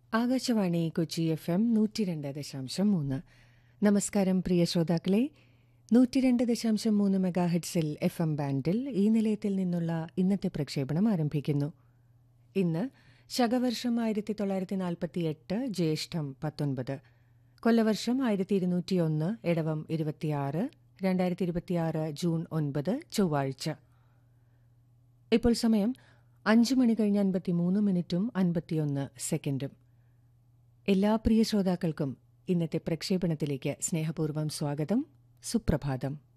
Akashvani Kochi F M നൂറ്റിരണ്ട് ദശാംശം മൂന്ന് നമസ്കാരം പ്രിയ ശ്രോതാക്കളെ നൂറ്റിരണ്ട് ദശാംശം മൂന്ന് മെഗാഹെഡ്സിൽ എഫ് എം ബാൻഡിൽ ഈ നിലയത്തിൽ നിന്നുള്ള ഇന്നത്തെ പ്രക്ഷേപണം ആരംഭിക്കുന്നു ഇന്ന് ശകവർഷം ആയിരത്തി തൊള്ളായിരത്തി നാൽപ്പത്തി എട്ട് ജ്യേഷ്ഠം പത്തൊൻപത് കൊല്ലവർഷം ആയിരത്തി ഇരുന്നൂറ്റിയൊന്ന് ഇടവം ഇരുപത്തിയാറ് രണ്ടായിരത്തി ഇരുപത്തിയാറ് ജൂൺ ഒൻപത് ചൊവ്വാഴ്ച ഇപ്പോൾ സമയം അഞ്ച് മണി കഴിഞ്ഞ് അൻപത്തിമൂന്ന് മിനിറ്റും അൻപത്തിയൊന്ന് സെക്കൻഡും എല്ലാ പ്രിയ ശ്രോതാക്കൾക്കും ഇന്നത്തെ പ്രക്ഷേപണത്തിലേക്ക് സ്നേഹപൂർവ്വം സ്വാഗതം സുപ്രഭാതം